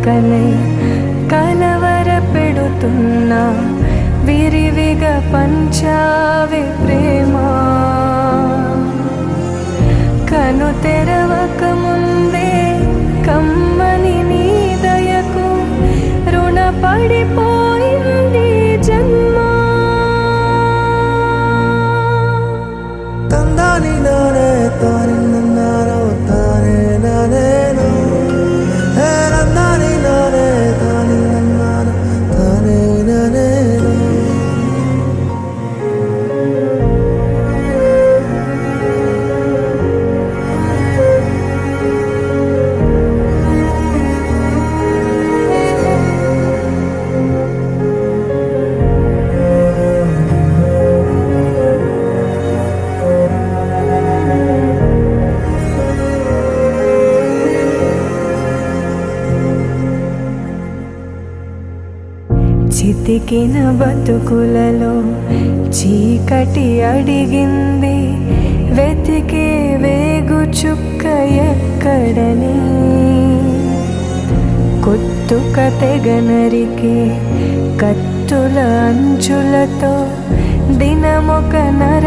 రెక్కలే కలవర పెడుతున్నా విరివిగా పంచావే ప్రేమ కను తెరవక ముందే కమ్మని నీ దయకు రుణపడిపోయింది జన్మ ತಂದಾನಿ ನಾನೇ ತಾನೆ ನನ್ನಾರೋ ತಾನೇ ನಾನೇನು ಹೇ ನಂದಾನಿ ನಾನೇ ತಾನೆ ನನ್ನಾರೋ ತಾನೇ ನಾನೇನು చితికిన బతుకులలో చీకటి అడిగింది వెతికే వేగు చుక్క ఎక్కడని కొత్తుక తెగనరికే కత్తుల అంచులతో దినమొక నర